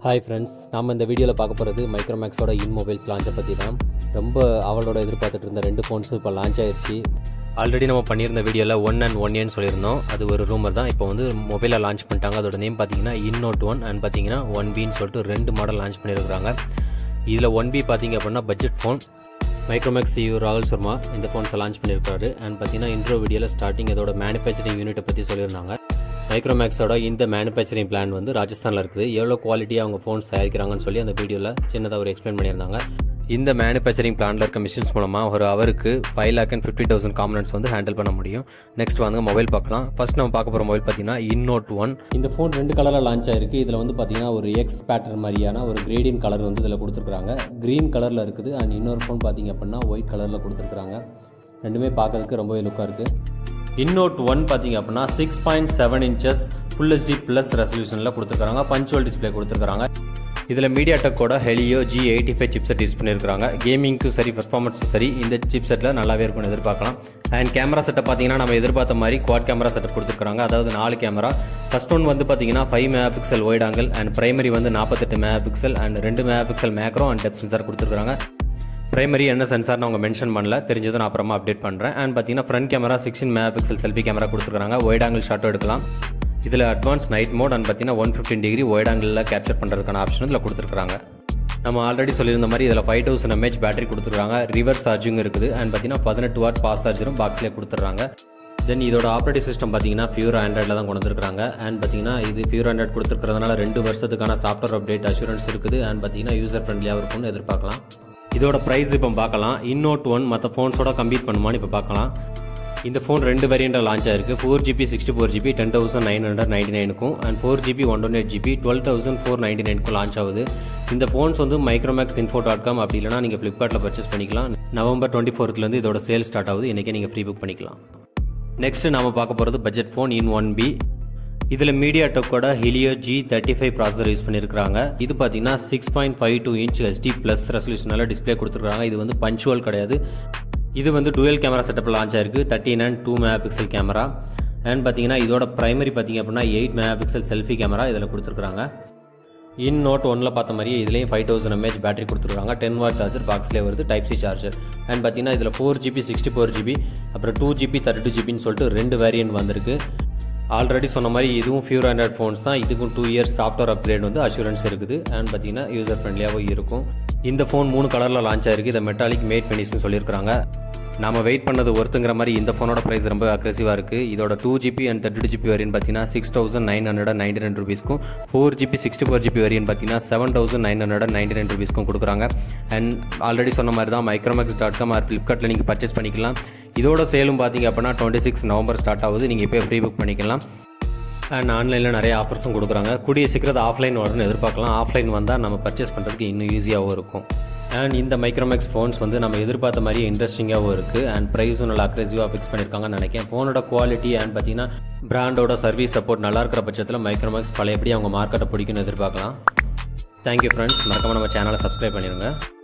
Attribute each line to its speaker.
Speaker 1: hi friends நாம் இந்த வீடியோவில் பார்க்க போகிறது மைக்ரோமேக்ஸோட இன் மொபைல்ஸ் லான்ச்சை பற்றி தான் ரொம்ப அவளோட எதிர்பார்த்துட்டு இருந்த ரெண்டு ஃபோன்ஸும் இப்போ லான்ச் ஆயிருச்சு ஆல்ரெடி நம்ம பண்ணியிருந்த வீடியோவில் ஒன் அண்ட் ஒன் ஏன்னு சொல்லியிருந்தோம் அது ஒரு ரூமர் தான் இப்போ வந்து மொபைலில் லான்ச் பண்ணிட்டாங்க அதோட நேம் பார்த்தீங்கன்னா இன் நோட் ஒன் அண்ட் பார்த்தீங்கன்னா ஒன் பின்னு சொல்லிட்டு ரெண்டு மாடல் லான்ச் பண்ணியிருக்கிறாங்க இதில் ஒன் பி பார்த்தீங்க அப்படின்னா பட்ஜெட் ஃபோன் மைக்ரோமேக்ஸ் சியூ ராகுல் சர்மா இந்த ஃபோன்ஸை லான்ச் பண்ணியிருக்காரு அண்ட் பார்த்தீங்கன்னா இன்ட்ரோ வீடியோவில் ஸ்டார்டிங் இதோட மேனுஃபேக்சரிங் யூனிட்டை பற்றி சொல்லியிருந்தாங்க மைக்ரோமேக்ஸோட இந்த மேனுஃபேக்சரிங் பிளான் வந்து ராஜஸ்தானில் இருக்குது எவ்வளோ குவாலிட்டியாக அவங்க ஃபோன்ஸ் தயாரிக்கிறாங்கன்னு சொல்லி அந்த வீடியோவில் சின்னதாக ஒரு எக்ஸ்பிளைன் பண்ணியிருந்தாங்க இந்த மேனுஃபேக்சரிங் பிளானில் இருக்க மிஷின்ஸ் மூலமாக ஒரு அவருக்கு five lakh and fifty thousand components வந்து ஹேண்டில் பண்ண முடியும் நெக்ஸ்ட் வந்து மொபைல் பார்க்கலாம் ஃபர்ஸ்ட் நம்ம பார்க்க போகிற மொபைல் பார்த்தீங்கன்னா இன்னோட் ஒன் இந்த ஃபோன் ரெண்டு கலரில் லான்ச் ஆயிருக்கு இதில் வந்து பார்த்தீங்கன்னா ஒரு எக்ஸ் பேட்டர்ன் மாதிரியான ஒரு கிரேடியன் கலர் வந்து இதில் கொடுத்துருக்காங்க க்ரீன் கலரில் இருக்குது அண்ட் இன்னொரு ஃபோன் பார்த்தீங்க அப்படின்னா ஒயிட் கலரில் கொடுத்துருக்காங்க ரெண்டுமே பார்க்கறதுக்கு ரொம்பவே லுக்காக இருக்குது இன்னோட் ஒன் பார்த்தீங்க அப்படின்னா six point seven inches full HD plus ரெசல்யூஷனில் கொடுத்துருக்காங்க பஞ்சுவல் டிஸ்பிளே கொடுத்துருக்காங்க இதில் மீடியா டெக்கோட Helio G eighty five chipset use பண்ணியிருக்காங்க கேமிங்க்கும் சரி பர்ஃபார்மன்ஸும் சரி இந்த சிப்செட்டில் நல்லாவே இருக்கும்னு எதிர்பார்க்கலாம் அண்ட் கேமரா செட்டப் பார்த்தீங்கன்னா நம்ம எதிர்பார்த்த மாதிரி குவாட் கேமரா செட்டப் கொடுத்துருக்காங்க அதாவது நாலு கேமரா ஃபர்ஸ்ட் ஒன் வந்து பார்த்தீங்கன்னா five megapixel wide angle and primary வந்து நாற்பத்தெட்டு மெகா பிக்சல் அண்ட் ரெண்டு megapixel macro and depth sensor கொடுத்துருக்காங்க பிரைமரி என்ன சென்சார்னு அவங்க மென்ஷன் பண்ணல தெரிஞ்சதும் நான் அப்புறமா அப்டேட் பண்ணுறேன் அண்ட் பார்த்தீங்கன்னா front camera sixteen megapixel selfie camera கொடுத்துருக்காங்க ஒயிட் ஆங்கிள் ஷாட்டோ எடுக்கலாம் இதில் அட்வான்ஸ் நைட் மோட் அண்ட் பார்த்தீங்கன்னா ஒன் ஃபிஃப்டின் டிகிரி ஒயிட் ஆங்கிளில் கேப்சர் பண்ணுறதுக்கான ஆப்ஷன் இதில் கொடுத்துருக்காங்க நம்ம ஆல்ரெடி சொல்லியிருந்த மாதிரி இதில் ஃபைவ் தௌசண்ட் எம்ஏஹெச் பேட்டரி கொடுத்துருக்காங்க ரிவர்ஸ் சார்ஜிங் இருக்குது அண்ட் பார்த்தீங்கன்னா பதினெட்டு வாட் பாஸ் சார்ஜரும் பாக்ஸ்லேயே கொடுத்துட்றாங்க தென் இதோட ஆப்ரேட்டிங் சிஸ்டம் பார்த்தீங்கன்னா ஃபியூர் ஆண்ட்ராய்டில் தான் கொண்டு வந்திருக்காங்க அண்ட் பார்த்தீங்கன்னா இது ஃபியூர் ஆண்ட்ராய்ட் கொடுத்துருக்கிறதுனால ரெண்டு வருஷத்துக்கான சாஃப்ட்வேர் அப்டேட் அஷூரன்ஸ் இருக்குது அண்ட் பார்த்தீங்கன்னா யூசர் ஃப்ரெண்ட்லியாக இருக்கும்னு எதிர்பார்க்கலாம் இதோட ப்ரைஸ் இப்போ பார்க்கலாம் இன்னோட் ஒன் மற்ற ஃபோன்ஸோட கம்பீட் பண்ணுமான்னு இப்போ பார்க்கலாம் இந்த ஃபோன் ரெண்டு வேரியண்ட்டில் லான்ச் ஆயிருக்கு four GB sixty four GB ten thousand nine hundred ninety நைனுக்கும் and four GB one one eight GB twelve thousand four ninety நைனுக்கும் லான்ச் ஆகுது இந்த ஃபோன்ஸ் வந்து மைக்ரோமேக்ஸ் இன்ஃபோ டாட் காம் அப்படி இல்லைனா நீங்கள் ஃப்ளிப்கார்ட்டில் பர்ச்சேஸ் பண்ணிக்கலாம் நவம்பர் டுவெண்ட்டி ஃபோர்த்துலேருந்து இதோட சேல் ஸ்டார்ட் ஆகுது இன்றைக்கே நீங்கள் ஃப்ரீ புக் பண்ணிக்கலாம் நெக்ஸ்ட் நாம பார்க்க போகிறது budget phone in one B இதில் மீடியா டெக்கோட Helio G thirty five processor use பண்ணியிருக்காங்க இது பார்த்தீங்கன்னா six point five two inch HD plus ரெசல்யூஷனில் டிஸ்பிளே கொடுத்துருக்காங்க இது வந்து பஞ்சுவல் கிடையாது இது வந்து டுவெல் கேமரா செட்டப்பில் லான்ச் ஆயிருக்கு thirteen and two megapixel camera and பார்த்தீங்கன்னா இதோட பிரைமரி பார்த்தீங்க அப்படின்னா eight megapixel selfie camera இதில் கொடுத்துருக்காங்க இன் நோட் ஒன்ல பார்த்த மாதிரி இதுலேயும் ஃபைவ் தௌசண்ட் எம்ஏஹெச் பேட்டரி கொடுத்துருக்காங்க டென் வாட் சார்ஜர் பாக்ஸ்லேயே வருது டைப் சி சார்ஜர் அண்ட் பார்த்தீங்கன்னா இதில் four GB sixty four GB அப்புறம் டூ ஜிபி தேர்ட்டி டூ ஜிபின்னு சொல்லிட்டு ரெண்டு வேரியன்ட் வந்திருக்கு ஆல்ரெடி சொன்ன மாதிரி இதுவும் ஃபியூர் ஆண்ட்ராய்ட் ஃபோன்ஸ் தான் இதுக்கும் டூ இயர்ஸ் சாஃப்ட்வேர் அப்கிரேட் வந்து அஷூரன்ஸ் இருக்குது அண்ட் பார்த்தீங்கன்னா யூசர் ஃப்ரெண்ட்லியாகவும் இருக்கும் இந்த ஃபோன் மூணு கலரில் லான்ச் ஆயிருக்கு இதை மெட்டாலிக் மேட் ஃபினிஷ்னு சொல்லியிருக்காங்க நாம வெயிட் பண்ணது ஒருத்துங்கிற மாதிரி இந்த ஃபோனோட ப்ரைஸ் ரொம்ப அக்ரெசிவாக இருக்குது இதோட two GB and thirty two GB வரையும் பார்த்தீங்கன்னா six thousand nine hundred ninety ரெண்டு ருபீஸ்க்கும் four GB sixty four GB வரையும் பார்த்தீங்கன்னா seven thousand nine hundred ninety ரெண்டு ருபீஸ்க்கும் கொடுக்குறாங்க அண்ட் ஆல்ரெடி சொன்ன மாதிரி தான் மைக்ரோமேக்ஸ் டாட் காம் ஆர் ஃப்ளிப்கார்ட்டில் நீங்கள் பர்ச்சேஸ் பண்ணிக்கலாம் இதோட சேலும் பார்த்தீங்க அப்படின்னா டுவெண்ட்டி சிக்ஸ் நவம்பர் ஸ்டார்ட் ஆகுது நீங்கள் இப்போ ஃப்ரீ புக் பண்ணிக்கலாம் அண்ட் ஆன்லைனில் நிறைய ஆஃபர்ஸும் கொடுக்குறாங்க கூடிய சீக்கிரத்து ஆஃப்லைன் வரும்னு எதிர்பார்க்கலாம் ஆஃப்லைன் வந்தால் நம்ம பர்ச்சேஸ் பண்ணுறதுக்கு இன்னும் ஈஸியாகவும் இருக்கும் அண்ட் இந்த மைக்ரோமேக்ஸ் ஃபோன்ஸ் வந்து நம்ம எதிர்பார்த்த மாதிரியே இன்ட்ரெஸ்டிங்காகவும் இருக்குது அண்ட் ப்ரைஸும் நல்லா அக்ரெசிவாக ஃபிக்ஸ் பண்ணியிருக்காங்கன்னு நினைக்கிறேன் ஃபோனோட குவாலிட்டி அண்ட் பார்த்தீங்கன்னா பிராண்டோட சர்வீஸ் சப்போர்ட் நல்லா இருக்கிற பட்சத்தில் மைக்ரோமேக்ஸ் பழையபடி அவங்க மார்க்கெட்டை பிடிக்கும்னு எதிர்பார்க்கலாம் தேங்க்யூ ஃப்ரெண்ட்ஸ் மறக்காம நம்ம சேனலை சப்ஸ்கிரைப் பண்ணிடுங்க